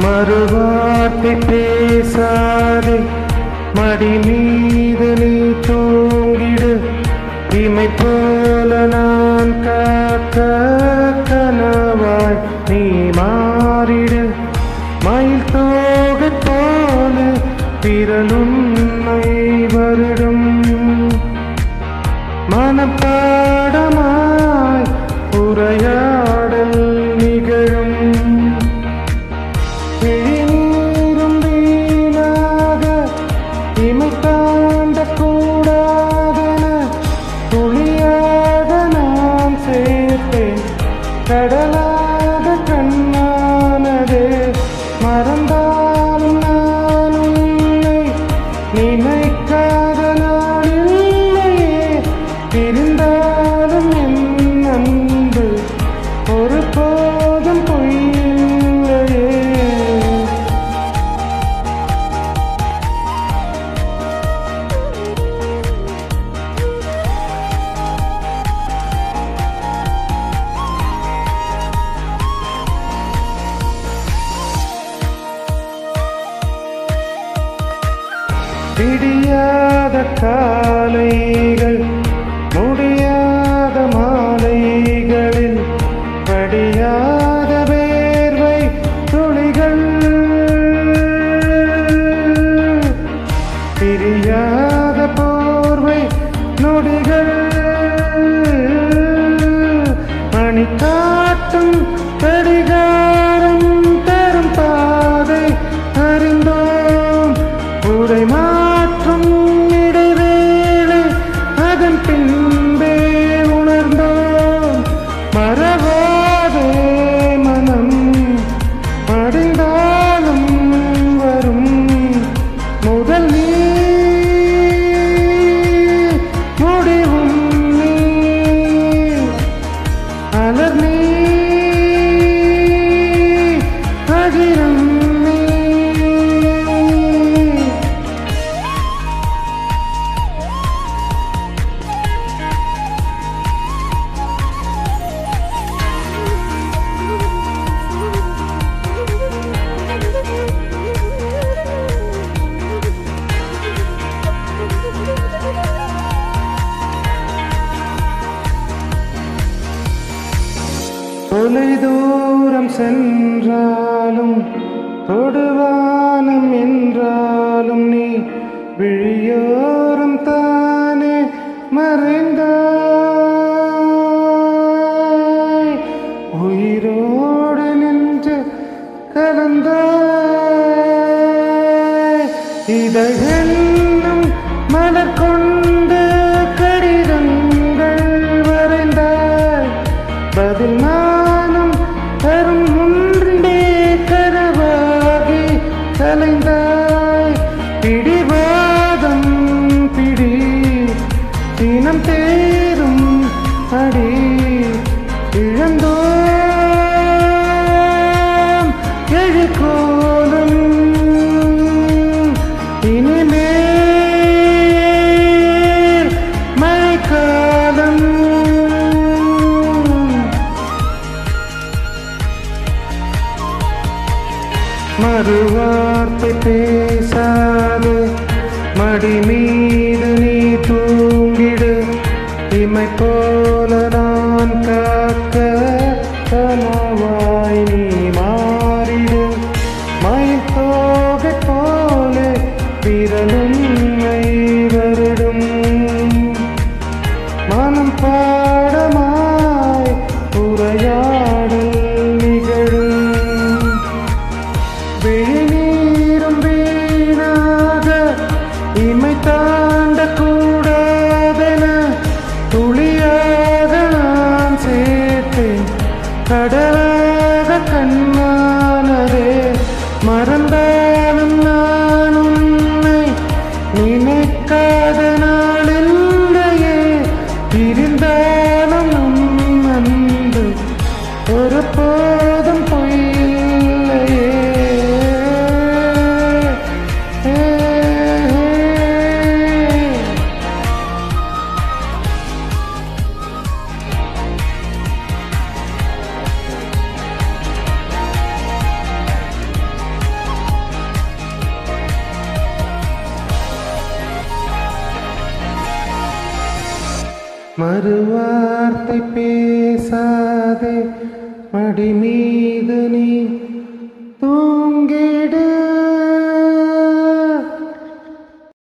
மறுவார்த்தை பேசாதே மடி மீது நீ தூங்கிடு இமை போல நான் காக்க கனவாய் நீ மாறிடு மயில் தோகை போல பிறலுண்மை வருடும் மனப்பாடமாய் உரையாடல் நிகழும் விழிநீரும் வீணாக இமை தாண்ட கூடாதென துளியாக நான் சேர்த்தேன் கடலாக கண்ணானதே மறந்தாலும் நான் உன்னை நினைக்காத நாளில்லையே இருந்தாலும் என் அன்பு ஒரு போதும் பொய்யில்லையே விடியாத காலைகள் முடியாத மாலைகளில் படியாத வேர்வை துளிகள் பிரியாத போர்வை நொடிகள் மணி காட்டும் கடிகாரம் தரும் பாதை அறிந்தோம் உடை மாற்றும் இடைவேளை அதன் பின்பே உணர்ந்தோம் மறவாதே மனம் மடிந்தாலும் வரும் முதல் நீ முடிவும் நீ அலர் நீ அகிலம் நீ தொலை தூரம் சென்றாலும் தொடுவானம் என்றாலும் நீ விழியோரம் தானே மறைந்தாய் உயிரோடு நின்று கலந்தாய் இதழென்னும் மலர் கொண்டு கடிதங்கள் வரைந்தாய் பதில் நானும் தரும் முன்பே கரவாகி கலைந்தாய் பிடிவாதம் பிடி தினம் தேரும் அடி இழந்தோம் எழுகோலம் இனிமேல் மழைக்காலம் மறுவார்த்தை பேசாது மடி மீது நீ தூங்கிடு இமை போல நான் காக்க கனவாய் நீ மாறிடு மயில் தோகை போல விரலுண்மை வருடும் மனம் பாடமாய் உரையாடல் நிகழும் விழிநீரும் வீணாக இமை தாண்ட கூடாதென துளியாக நான் சேர்த்தேன் கடலாக கண்ணானதே மறந்தாலும் நான் உன்னை நினைக்காத நாளில்லையே இருந்தாலும் உன் அன்பு ஒரு போதும் பொய்யில்லையே மறுவார்த்தை பேசாதே மடி மீது நீ